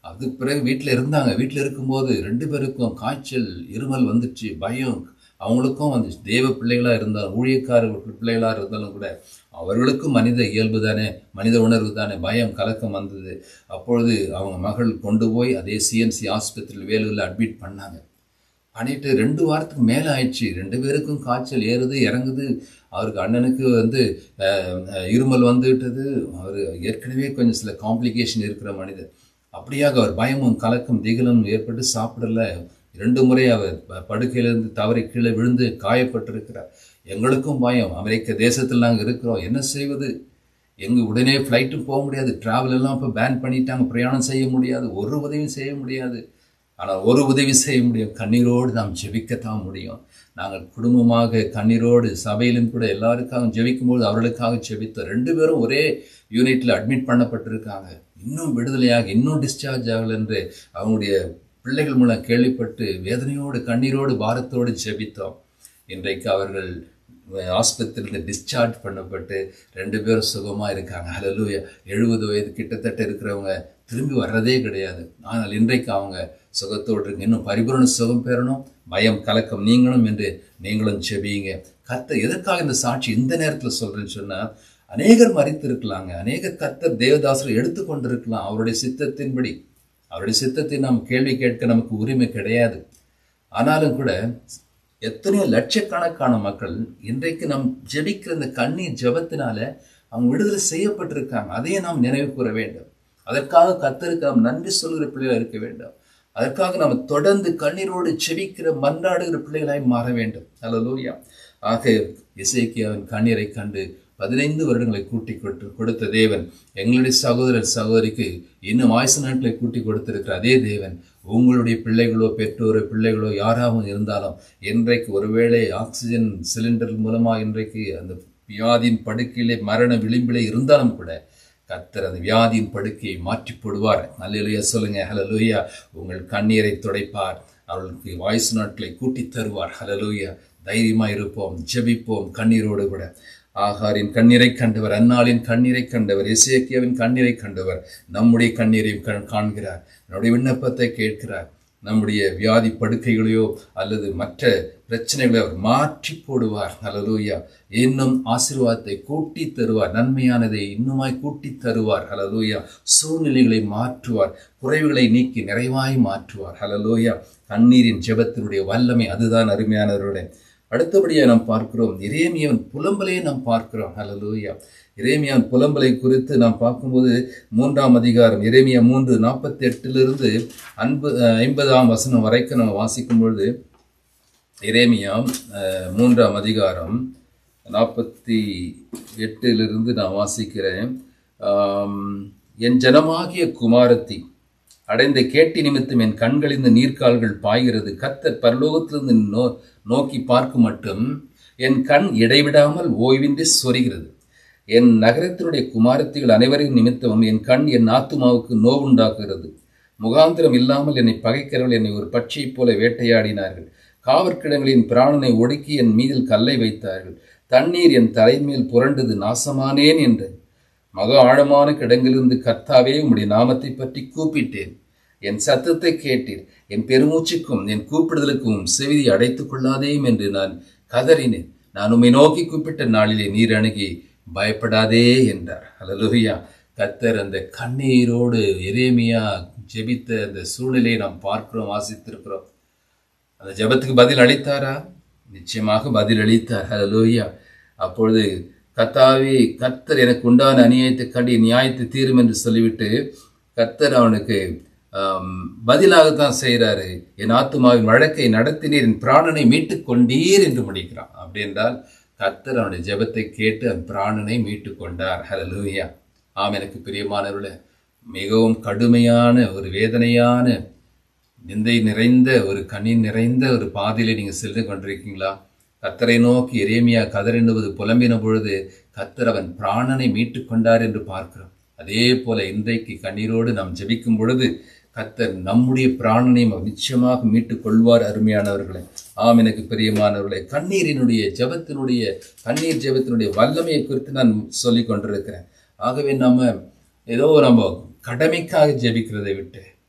அதுக்கு பிறகு வீட்டில் இருந்தாங்க வீட்டில் இருக்கும்போது ரெண்டு பேருக்கும் காய்ச்சல் இருமல் வந்துச்சு பயம் அவங்களுக்கும் வந்துச்சு தேவ பிள்ளைகளாக இருந்தாலும் ஊழியக்கார பிள்ளைகளாக இருந்தாலும் கூட அவர்களுக்கும் மனித இயல்பு தானே மனித உணர்வு தானே பயம் கலக்கம் வந்தது அப்பொழுது அவங்க மகள் கொண்டு போய் அதே சிஎம்சி ஆஸ்பத்திரியில் வேலூரில் அட்மிட் பண்ணாங்க பண்ணிட்டு ரெண்டு வாரத்துக்கு மேலே ஆயிடுச்சு ரெண்டு பேருக்கும் காய்ச்சல் ஏறுது இறங்குது அவருக்கு அண்ணனுக்கு வந்து அஹ், அஹ், இருமல் வந்துவிட்டது அவர் ஏற்கனவே கொஞ்சம் சில காம்ப்ளிகேஷன் இருக்கிற மனிதர் அப்படியாக அவர் பயமும் கலக்கம் திகிலும் ஏற்பட்டு சாப்பிடல இரண்டு முறை அவர் ப- படுக்கையிலிருந்து தவறி கீழே விழுந்து காயப்பட்டிருக்கிறார் எங்களுக்கும் பயம் அமெரிக்க தேசத்தில் நாங்கள் இருக்கிறோம் என்ன செய்வது எங்க உடனே ஃப்ளைட்டும் போக முடியாது டிராவல் எல்லாம் இப்போ பேன் பண்ணிட்டாங்க பிரயாணம் செய்ய முடியாது ஒரு உதவியும் செய்ய முடியாது ஆனால் ஒரு உதவி செய்ய முடியும் கண்ணீரோடு நாம் ஜெபிக்கத்தான் முடியும் நாங்கள் குடும்பமாக கண்ணீரோடு சபையிலும் கூட எல்லாருக்காகவும் ஜெபிக்கும்போது அவர்களுக்காக ஜெபித்தோம் ரெண்டு பேரும் ஒரே யூனிட்டில் அட்மிட் பண்ணப்பட்டிருக்காங்க இன்னும் விடுதலையாக இன்னும் டிஸ்சார்ஜ் ஆகல என்று அவங்களுடைய பிள்ளைகள் மூலம் கேள்விப்பட்டு வேதனையோடு கண்ணீரோடு பாரத்தோடு ஜெபித்தோம் இன்றைக்கு அவர்கள் ஆஸ்பத்திரியில் டிஸ்சார்ஜ் பண்ணப்பட்டு ரெண்டு பேரும் சுகமா இருக்காங்க ஹalleluya எழுபது வயது கிட்டத்தட்ட இருக்கிறவங்க திரும்பி வர்றதே கிடையாது ஆனால் இன்றைக்கு அவங்க சுகத்தோடு இருக்கு இன்னும் பரிபூரண சுகம் பெறணும் பயம் கலக்கம் நீங்களும் என்று நீங்களும் செபியுங்க கர்த்தர் எதற்காக இந்த சாட்சி இந்த நேரத்தில் சொல்றேன்னு சொன்னா அநேகர் மறித்திருக்கலாங்க அநேகர் கர்த்தர் தேவதாசரை எடுத்துக்கொண்டிருக்கலாம் அவருடைய சித்தத்தின்படி அவருடைய சித்தத்தை நாம் கேள்வி கேட்க நமக்கு உரிமை கிடையாது ஆனாலும் கூட எத்தனையோ லட்சக்கணக்கான மக்கள் இன்றைக்கு நாம் ஜெபிக்கிற இந்த கண்ணீர் ஜெபத்தினால அவங்க விடுதலை செய்யப்பட்டிருக்காங்க அதையே நாம் நினைவு கூற வேண்டும் அதற்காக கத்தருக்கு நாம் நன்றி சொல்கிற பிள்ளைகளாக இருக்க வேண்டும் அதற்காக நாம் தொடர்ந்து கண்ணீரோடு செபிக்கிற மன்றாடுகிற பிள்ளைகளாய் மாற வேண்டும் அல்லலூயா ஆக இசைக்கியாவின் கண்ணீரை கண்டு பதினைந்து வருடங்களை கூட்டி கொடுத்து கொடுத்த தேவன் எங்களுடைய சகோதரர் சகோதரிக்கு இன்னும் ஆயுசு நாட்களை கூட்டி கொடுத்திருக்கிற அதே தேவன் உங்களுடைய பிள்ளைகளோ பெற்றோரோ பிள்ளைகளோ யாராகவும் இருந்தாலும் இன்றைக்கு ஒருவேளை ஆக்சிஜன் சிலிண்டர் மூலமா இன்றைக்கு அந்த வியாதியின் படுக்கையிலே மரண விளிம்பிலே இருந்தாலும் கூட கர்த்தர் அந்த வியாதியின் படுக்கையை மாற்றி போடுவார் நல்ல சொல்லுங்க ஹலலூயா உங்கள் கண்ணீரை துடைப்பார் அவர்களுக்கு வாய்ஸ் நாட்களை கூட்டி தருவார் ஹலலூயா தைரியமா இருப்போம் ஜெபிப்போம் கண்ணீரோடு கூட ஆகாரின் கண்ணீரை கண்டவர் அன்னாளின் கண்ணீரை கண்டவர் இசைக்கியாவின் கண்ணீரை கண்டவர் நம்முடைய கண்ணீரையும் கண்- காண்கிறார் நம்முடைய விண்ணப்பத்தை கேட்கிறார் நம்முடைய வியாதி படுக்கைகளையோ அல்லது மற்ற பிரச்சனைகளை அவர் மாற்றி போடுவார் ஹalleluya இன்னும் ஆசீர்வாதத்தை கூட்டி தருவார் நன்மையானதை இன்னுமாய் கூட்டி தருவார் ஹalleluya சூழ்நிலைகளை மாற்றுவார் குறைவுகளை நீக்கி நிறைவாய் மாற்றுவார் ஹalleluya கண்ணீரின் ஜெபத்தினுடைய வல்லமை அதுதான் அருமையானவர்களே அடுத்தபடியாக நாம் பார்க்கிறோம் இறைமியவன் புலம்பலை நாம் பார்க்கிறோம் ஹalleluya இறைமியான் புலம்பலை குறித்து நாம் பார்க்கும்போது மூன்றாம் அதிகாரம் இறைமியா மூன்று நாற்பத்தி எட்டிலிருந்து அன்பு அஹ், ஐம்பதாம் வசனம் வரைக்கும் நம்ம வாசிக்கும் பொழுது இறைமியா அஹ், மூன்றாம் அதிகாரம் நாற்பத்தி எட்டிலிருந்து நான் வாசிக்கிறேன் ஆம், என் ஜனமாகிய குமாரத்தி அடைந்த கேட்டி நிமித்தம் என் கண்களிலிருந்து நீர்க்கால்கள் பாய்கிறது கர்த்தர் பரலோகத்திலிருந்து நோ நோக்கி பார்க்கும் மட்டும் என் கண் இடைவிடாமல் ஓய்வின்றி சொரிகிறது என் நகரத்தினுடைய குமாரத்திகள் அனைவரின் நிமித்தமும் என் கண் என் ஆத்துமாவுக்கு நோவுண்டாக்குகிறது முகாந்திரம் இல்லாமல் என்னை பகைக்கிறவர்கள் என்னை ஒரு பட்சியைப் போல வேட்டையாடினார்கள் காவற்கிடங்களின் பிராணனை ஒடுக்கி என் மீதில் கல்லை வைத்தார்கள் தண்ணீர் என் தலைமேல் புரண்டது நாசமானேன் என்றேன் மகா ஆழமான கிடங்கிலிருந்து கர்த்தாவே உம்முடைய நாமத்தை பற்றி கூப்பிட்டேன் என் சத்தத்தை கேட்டீர் என் பெருமூச்சுக்கும் என் கூப்பிடுதலுக்கும் உம் செவிதி அடைத்துக் கொள்ளாதேயும் என்று நான் கதறினேன் நான் உம்மை நோக்கி கூப்பிட்ட நாளிலே நீர் அணுகி பயப்படாதே என்றார் ஹalleluya கர்த்தர் அந்த கண்ணீரோடு எரேமியா ஜெபித்த அந்த சூழ்நிலையை நாம் பார்க்கிறோம் வாசித்திருக்கிறோம் அந்த ஜெபத்துக்கு பதில் அளித்தாரா நிச்சயமாக பதில் அளித்தார் ஹalleluya அப்பொழுது கத்தாவே கர்த்தர் எனக்கு உண்டான அநியாயத்தை கண்டி நியாயத்தை தீரும் என்று சொல்லிவிட்டு கர்த்தர் அவனுக்கு ஆம், பதிலாகத்தான் செய்கிறாரு என் ஆத்துமாவின் வழக்கை நடத்தினீர் என் பிராணனை மீட்டுக் கொண்டீர் என்று முடிக்கிறான் அப்படி என்றால் கர்த்தர் அவனுடைய ஜெபத்தை கேட்டு அந்த பிராணனை மீட்டுக் கொண்டார் ஹalleluya ஆம் எனக்கு பிரியமானவர்களே மிகவும் கடுமையான ஒரு வேதனையான நிந்தை நிறைந்த ஒரு கண்ணீர் நிறைந்த ஒரு பாதையில நீங்க சென்று கொண்டிருக்கீங்களா கத்தரை நோக்கி எரேமியா கதறினுவது புலம்பின பொழுது கத்தர் அவன் பிராணனை மீட்டுக் கொண்டார் என்று பார்க்கிறோம் அதே போல இன்றைக்கு கண்ணீரோடு நாம் ஜெபிக்கும் பொழுது கத்தர் நம்முடைய பிராணனையும் அவர் நிச்சயமாக மீட்டுக் கொள்வார் அருமையானவர்களே ஆம் எனக்கு பிரியமானவர்களே கண்ணீரினுடைய ஜெபத்தினுடைய கண்ணீர் ஜெபத்தினுடைய வல்லமையை குறித்து நான் சொல்லிக் கொண்டிருக்கிறேன் ஆகவே நம்ம ஏதோ நம்ம கடமைக்காக ஜெபிக்கிறதை விட்டு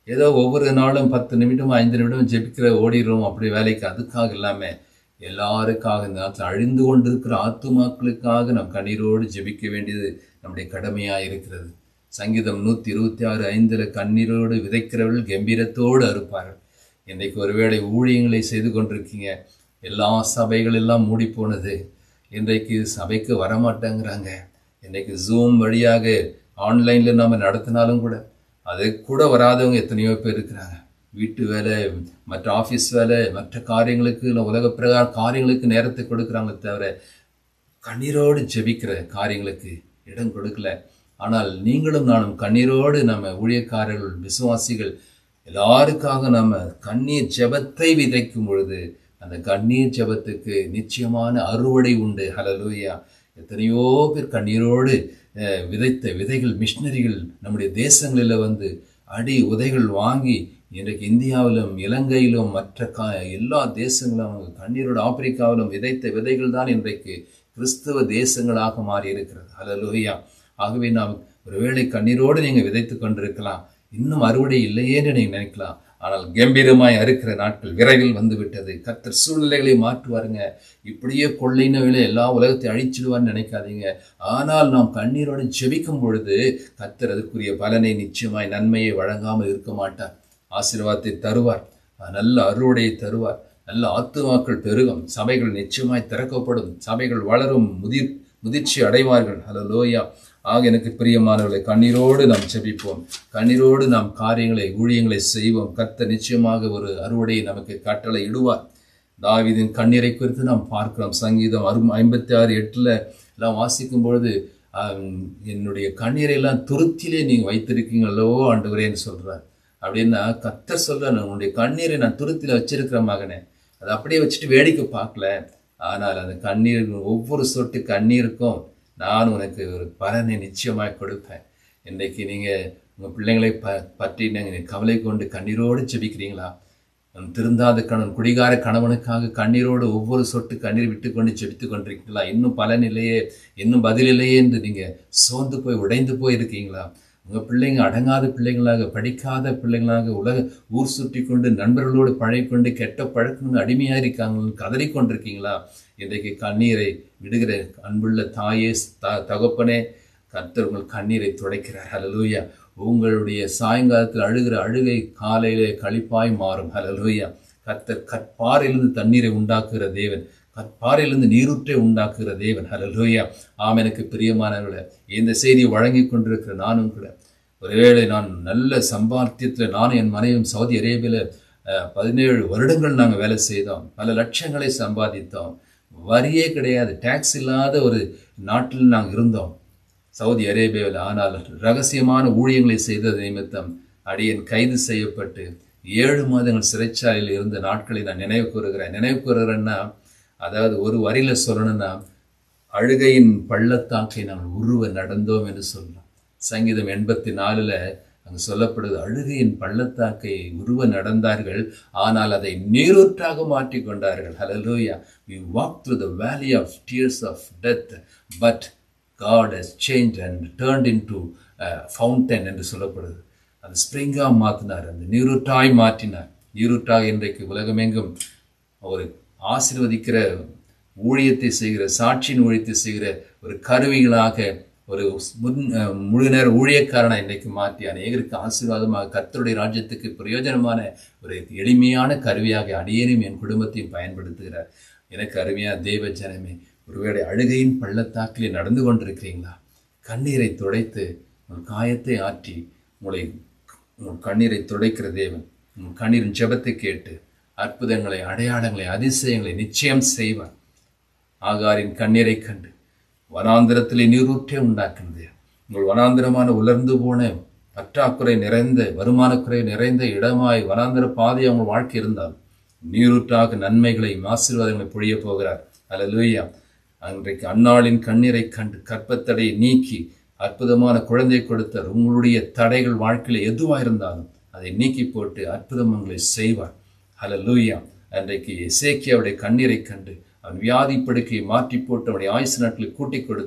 ஏதோ ஒவ்வொரு நாளும் பத்து நிமிடம் ஐந்து நிமிடம் ஜெபிக்கிற ஓடிடுறோம் அப்படி வேலைக்கு அதுக்காக இல்லாமல் எல்லாருக்காக இந்த நாட்டில் அழிந்து கொண்டிருக்கிற ஆத்துமாக்களுக்காக நாம் கண்ணீரோடு ஜெபிக்க வேண்டியது நம்முடைய கடமையாக இருக்கிறது சங்கீதம் நூற்றி இருபத்தி ஆறு ஐந்தில் கண்ணீரோடு விதைக்கிறவர்கள் கம்பீரத்தோடு அறுப்பார்கள் இன்றைக்கு ஒருவேளை ஊழியங்களை செய்து கொண்டிருக்கீங்க எல்லா சபைகள் எல்லாம் மூடி போனது இன்றைக்கு சபைக்கு வரமாட்டேங்கிறாங்க இன்றைக்கு ஜூம் வழியாக ஆன்லைனில் நாம் நடத்தினாலும் கூட அது கூட வராதவங்க எத்தனையோ பேர் இருக்கிறாங்க வீட்டு வேலை மற்ற ஆஃபீஸ் வேலை மற்ற காரியங்களுக்கு இல்லை உலக பிரகார காரியங்களுக்கு நேரத்தை கொடுக்குறாங்களே தவிர கண்ணீரோடு ஜெபிக்கிற காரியங்களுக்கு இடம் கொடுக்கல ஆனால் நீங்களும் நானும் கண்ணீரோடு நம்ம ஊழியக்காரர்கள் விசுவாசிகள் எல்லாருக்காக நம்ம கண்ணீர் ஜெபத்தை விதைக்கும் பொழுது அந்த கண்ணீர் ஜெபத்துக்கு நிச்சயமான அறுவடை உண்டு ஹலலூயா எத்தனையோ பேர் கண்ணீரோடு அஹ், விதைத்த விதைகள் மிஷினரிகள் நம்முடைய தேசங்களில் வந்து அடி உதைகள் வாங்கி இன்றைக்கு இந்தியாவிலும் இலங்கையிலும் மற்ற கா எல்லா தேசங்களும் அவங்க கண்ணீரோடு ஆப்பிரிக்காவிலும் விதைத்த விதைகள் தான் இன்றைக்கு கிறிஸ்தவ தேசங்களாக மாறி இருக்கிறது ஹalleluya ஆகவே நாம் ஒருவேளை கண்ணீரோடு நீங்கள் விதைத்து கொண்டிருக்கலாம் இன்னும் அறுவடை இல்லையேன்னு நீங்கள் நினைக்கலாம் ஆனால் கம்பீரமாய் அறுக்கிற நாட்கள் விரைவில் வந்து விட்டது கர்த்தர் சூழ்நிலைகளை மாற்றுவாருங்க இப்படியே கொள்ளைனவில எல்லா உலகத்தை அழிச்சிடுவான்னு நினைக்காதீங்க ஆனால் நாம் கண்ணீரோடு ஜெபிக்கும் பொழுது கர்த்தர் அதற்குரிய பலனை நிச்சயமாய் நன்மையை வழங்காமல் இருக்க மாட்டார் ஆசீர்வாதத்தை தருவார் நல்ல அறுவடையை தருவார் நல்ல ஆத்துமாக்கள் பெருகும் சபைகள் நிச்சயமாய் திறக்கப்படும் சபைகள் வளரும் முதிர் முதிர்ச்சி அடைவார்கள் ஹalleluya ஆக எனக்கு பிரியமானவர்களை கண்ணீரோடு நாம் ஜெபிப்போம் கண்ணீரோடு நாம் காரியங்களை ஊழியங்களை செய்வோம் கர்த்தர் நிச்சயமாக ஒரு அறுவடையை நமக்கு கட்டளை இடுவார் தாவீதின் கண்ணீரை குறித்து நாம் பார்க்கிறோம் சங்கீதம் அரும் ஐம்பத்தி ஆறு எட்டில் எல்லாம் வாசிக்கும் பொழுது ஆம், என்னுடைய கண்ணீரை எல்லாம் துருத்திலே நீங்கள் வைத்திருக்கீங்களோ ஆண்டவரேன்னு சொல்றார் அப்படின்னா கர்த்தர் சொல்றார் உன்னுடைய கண்ணீரை நான் துருத்தில வச்சிருக்கிற மகனே அதை அப்படியே வச்சுட்டு வேடிக்கை பார்க்கல ஆனால் அந்த கண்ணீர் ஒவ்வொரு சொட்டு கண்ணீருக்கும் நான் உனக்கு ஒரு பலனை நிச்சயமாய் கொடுப்பேன் இன்றைக்கு நீங்கள் உங்கள் பிள்ளைங்களை ப பற்றி நீங்கள் கவலை கொண்டு கண்ணீரோடு ஜெபிக்கிறீங்களா உன் திருந்தாத கணவன் குடிகார கணவனுக்காக கண்ணீரோடு ஒவ்வொரு சொட்டு கண்ணீர் விட்டு கொண்டு ஜெபித்து கொண்டிருக்கீங்களா இன்னும் பலன் இல்லையே இன்னும் பதில் இல்லையே என்று நீங்கள் சோர்ந்து போய் உடைந்து போய் இருக்கீங்களா உங்கள் பிள்ளைங்க அடங்காத பிள்ளைங்களாக படிக்காத பிள்ளைங்களாக உலக ஊர் சுற்றி கொண்டு நண்பர்களோடு பழகிக்கொண்டு கெட்ட பழக்கங்கள் அடிமையாக இருக்காங்கன்னு கதறிக்கொண்டிருக்கீங்களா இன்றைக்கு கண்ணீரை விடுகிற அன்புள்ள தாயே த தகப்பனே கர்த்தர் உங்கள் கண்ணீரை துடைக்கிறார் ஹalleluya உங்களுடைய சாயங்காலத்தில் அழுகிற அழுகை காலையிலே களிப்பாய் மாறும் ஹalleluya கர்த்தர் கற்பாறையிலிருந்து தண்ணீரை உண்டாக்குகிற தேவன் கற்பாறையிலிருந்து நீரூற்றை உண்டாக்குகிற தேவன் ஹalleluya ஆம் எனக்கு பிரியமானவர்களே இந்த செய்தியை வழங்கி கொண்டிருக்கிற நானும் கூட ஒருவேளை நான் நல்ல சம்பாத்தியத்தில் நானும் என் மனைவியும் சவுதி அரேபியாவில் பதினேழு வருடங்கள் நாங்கள் வேலை செய்தோம் பல லட்சங்களை சம்பாதித்தோம் வரியே கிடையாது டேக்ஸ் இல்லாத ஒரு நாட்டில் நாங்கள் இருந்தோம் சவுதி அரேபியாவில் ஆனால் ரகசியமான ஊழியங்களை செய்தது நிமித்தம் அடியன் கைது செய்யப்பட்டு ஏழு மாதங்கள் சிறைச்சாலையில் இருந்த நாட்களை நான் நினைவு கூறுகிறேன் நினைவு கூறுகிறேன்னா அதாவது ஒரு வரியில சொல்லணும்னா அழுகையின் பள்ளத்தாக்கை நாங்கள் உருவ நடந்தோம் என்று சொல்றோம் சங்கீதம் எண்பத்தி நாலுல அங்கு சொல்லப்படுது அழுகையின் பள்ளத்தாக்கை உருவ நடந்தார்கள் ஆனால் அதை நீரூற்றாக மாற்றிக் கொண்டார்கள் ஹalleluya we walked through the valley of tears of death but God has changed and turned into a fountain என்று சொல்லப்படுது அந்த ஸ்ப்ரிங்காக மாற்றினார் அந்த நீரூற்றாய் மாற்றினார் நீரூற்றாக இன்றைக்கு உலகமெங்கும் ஒரு ஆசீர்வதிக்கிற ஊழியத்தை செய்கிற சாட்சியின் ஊழியத்தை செய்கிற ஒரு கருவிகளாக ஒரு முன் அஹ், முழு நேர ஊழியக்காரனை இன்றைக்கு மாற்றி அநேகருக்கு ஆசீர்வாதமாக கர்த்தருடைய ராஜ்யத்துக்கு பிரயோஜனமான ஒரு எளிமையான கருவியாக அடியேனும் என் குடும்பத்தையும் பயன்படுத்துகிறார் எனக்கு அருமையா தேவ ஜனமே ஒருவேளை அழுகையின் பள்ளத்தாக்கிலே நடந்து கொண்டிருக்கிறீங்களா கண்ணீரை துடைத்து உங்கள் காயத்தை ஆற்றி உங்களை உங்கள் கண்ணீரை துடைக்கிற தேவன் உங்கள் கண்ணீரின் ஜெபத்தை கேட்டு அற்புதங்களை அடையாளங்களை அதிசயங்களை நிச்சயம் செய்வார் ஆகாரின் கண்ணீரை கண்டு வனாந்திரத்திலே நீரூற்றே உண்டாக்கினது உங்கள் வனாந்திரமான உலர்ந்து போன பற்றாக்குறை நிறைந்த வருமானக்குறை நிறைந்த இடமாய் வனாந்திர பாதை உங்கள் வாழ்க்கை இருந்தால் நீரூற்றாக நன்மைகளை ஆசீர்வாதங்களை பொழிய போகிறார் அல்லேலூயா அன்றைக்கு அன்னாளின் கண்ணீரை கண்டு கற்பத்தடையை நீக்கி அற்புதமான குழந்தை கொடுத்தார் உங்களுடைய தடைகள் வாழ்க்கையில் எதுவாக இருந்தாலும் அதை நீக்கி போட்டு அற்புதங்களை செய்வார் ஹalleluya அன்றைக்கு எசேக்கியாவுடைய கண்ணீரை கண்டு அவன் வியாதி படுக்கையை மாற்றி போட்டு அவனுடைய ஆயுசு நாட்களை கூட்டிக் கொடுத்தவர்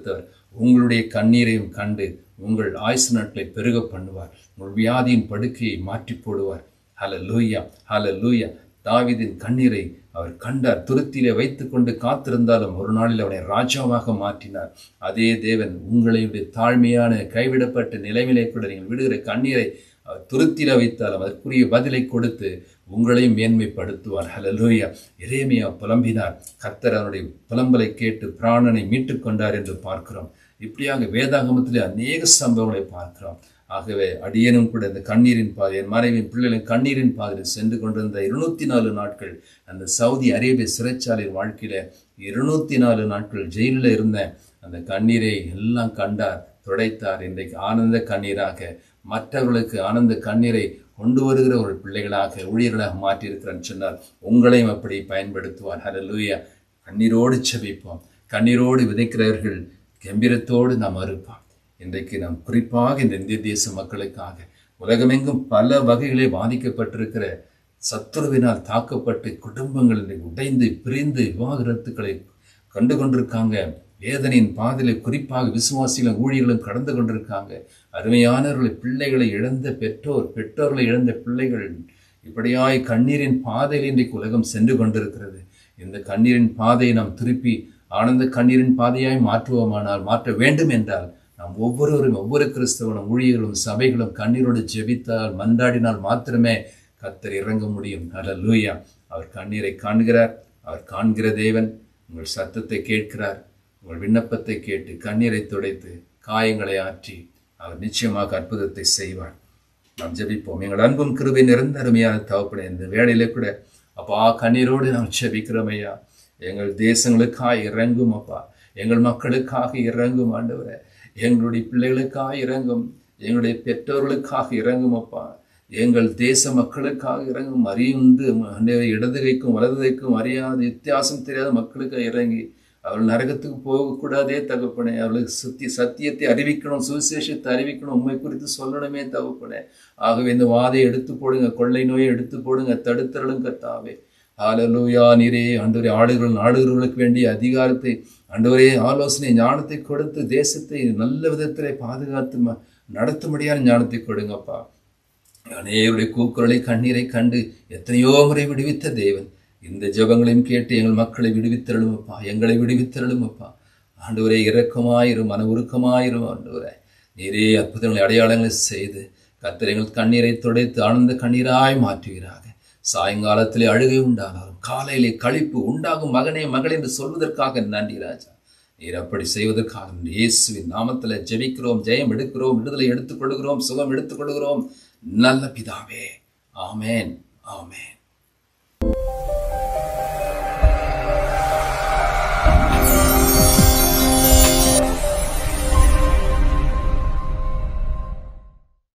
உங்களுடைய கண்ணீரையும் கண்டு உங்கள் ஆயுசு நாட்களை பெருக பண்ணுவார் உங்கள் வியாதியின் படுக்கையை மாற்றி போடுவார் ஹல லூயா ஹல லூயா தாவிதின் கண்ணீரை அவர் கண்டார் துருத்தியிலே வைத்துக்கொண்டு காத்திருந்தாலும் ஒரு நாளில் அவனை ராஜாவாக மாற்றினார் அதே தேவன் உங்களுடைய தாழ்மையான கைவிடப்பட்ட நிலைமையிலே கூட நீங்கள் விடுகிற கண்ணீரை அவர் துருத்தில வைத்தாலும் அதற்குரிய பதிலை கொடுத்து உங்களையும் மேன்மைப்படுத்துவார் ஹலலூயா இறைமையா புலம்பினார் கத்தர் அவனுடைய புலம்பலை கேட்டு பிராணனை மீட்டுக் கொண்டார் என்று பார்க்கிறோம் இப்படியாக வேதாகமத்திலே அநேக சம்பவங்களை பார்க்கிறோம் ஆகவே அடியனும் கூட இந்த கண்ணீரின் பாதை என் மனைவியின் பிள்ளைகளின் கண்ணீரின் பாதையில் சென்று கொண்டிருந்த இருநூத்தி நாலு நாட்கள் அந்த சவுதி அரேபிய சிறைச்சாலையின் வாழ்க்கையில இருநூத்தி நாலு நாட்கள் ஜெயிலில் இருந்த அந்த கண்ணீரை எல்லாம் கண்டார் துடைத்தார் இன்றைக்கு ஆனந்த கண்ணீராக மற்றவர்களுக்கு ஆனந்த கண்ணீரை கொண்டு வருகிற ஒரு பிள்ளைகளாக ஊழியர்களாக மாற்றியிருக்கிறேன்னு சொன்னால் உங்களையும் அப்படி பயன்படுத்துவார் ஹலோ லூயா கண்ணீரோடு செபிப்போம் கண்ணீரோடு விதைக்கிறவர்கள் கம்பீரத்தோடு நாம் அறுப்போம் இன்றைக்கு நாம் குறிப்பாக இந்த இந்திய தேச மக்களுக்காக உலகமெங்கும் பல வகைகளே பாதிக்கப்பட்டிருக்கிற சத்துருவினால் தாக்கப்பட்டு குடும்பங்கள் உடைந்து பிரிந்து விவாகரத்துக்களை கண்டு கொண்டிருக்காங்க வேதனையின் பாதையில குறிப்பாக விசுவாசிகளும் ஊழியர்களும் கடந்து கொண்டிருக்காங்க அருமையானவர்களை பிள்ளைகளை இழந்த பெற்றோர் பெற்றோர்களை இழந்த பிள்ளைகள் இப்படியாய் கண்ணீரின் பாதையில் இன்றைக்கு உலகம் சென்று கொண்டிருக்கிறது இந்த கண்ணீரின் பாதையை நாம் திருப்பி ஆனந்த கண்ணீரின் பாதையாய் மாற்றுவோமானால் மாற்ற வேண்டும் என்றால் நாம் ஒவ்வொருவரும் ஒவ்வொரு கிறிஸ்தவனும் ஊழியர்களும் சபைகளும் கண்ணீரோடு ஜெபித்தால் மன்றாடினால் மாத்திரமே கத்தர் இறங்க முடியும் அல்ல லூயா அவர் கண்ணீரை காண்கிறார் அவர் காண்கிற தேவன் உங்கள் சத்தத்தை கேட்கிறார் உங்கள் விண்ணப்பத்தை கேட்டு கண்ணீரை துடைத்து காயங்களை ஆற்றி அவர் நிச்சயமாக அற்புதத்தை செய்வார் நாம் ஜெபிப்போம் எங்கள் அன்பும் கிருபை நிறைந்த அருமையான தவப்பட இந்த வேலையில கூட அப்பா கண்ணீரோடு நாம் ஜெபிக்கிறோம் ஐயா எங்கள் தேசங்களுக்காக இறங்கும் அப்பா எங்கள் மக்களுக்காக இறங்கும் ஆண்டவரை எங்களுடைய பிள்ளைகளுக்காக இறங்கும் எங்களுடைய பெற்றோர்களுக்காக இறங்கும் அப்பா எங்கள் தேச மக்களுக்காக இறங்கும் அறிந்து இடது கைக்கும் வலது கைக்கும் அறியாத வித்தியாசம் தெரியாத மக்களுக்கு இறங்கி அவர்கள் நரகத்துக்கு போகக்கூடாதே தகப்பனே அவர்களுக்கு சத்திய சத்தியத்தை அறிவிக்கணும் சுவிசேஷத்தை அறிவிக்கணும் உண்மை குறித்து சொல்லணுமே தகப்பனே ஆகவே இந்த வாதை எடுத்து போடுங்க கொள்ளை நோயை எடுத்து போடுங்க தடுத்தரலும் கத்தாவே ஆலலூயா நீரே அன்றுவரே ஆளுகள் நாடுகளுக்கு வேண்டிய அதிகாரத்தை அன்றுவரே ஆலோசனை ஞானத்தை கொடுத்து தேசத்தை நல்ல விதத்திலே பாதுகாத்து நடத்தும்படியான ஞானத்தை கொடுங்கப்பா அநேகருடைய கூக்குரலை கண்ணீரை கண்டு எத்தனையோ முறை விடுவித்த தேவன் இந்த ஜபங்களையும் கேட்டு எங்கள் மக்களை விடுவித்தருளுமப்பா எங்களை விடுவித்தருளுமப்பா ஆண்டவரே இரக்கமாயிரும் மன உருக்கமாயிரும் ஆண்டவரே நீரே அற்புதங்களை அடையாளங்களை செய்து கத்திரைகள் கண்ணீரை துடைத்து ஆனந்த கண்ணீராய் மாற்றுகிறாக சாயங்காலத்திலே அழுகை உண்டானாலும் காலையிலே கழிப்பு உண்டாகும் மகனே மகள் என்று சொல்வதற்காக நன்றி ராஜா நீர் அப்படி செய்வதற்காக இயேசுவின் நாமத்தில் ஜெபிக்கிறோம் ஜெயம் எடுக்கிறோம் விடுதலை எடுத்துக்கொள்கிறோம் சுகம் எடுத்துக்கொள்கிறோம் நல்ல பிதாவே ஆமேன் ஆமேன்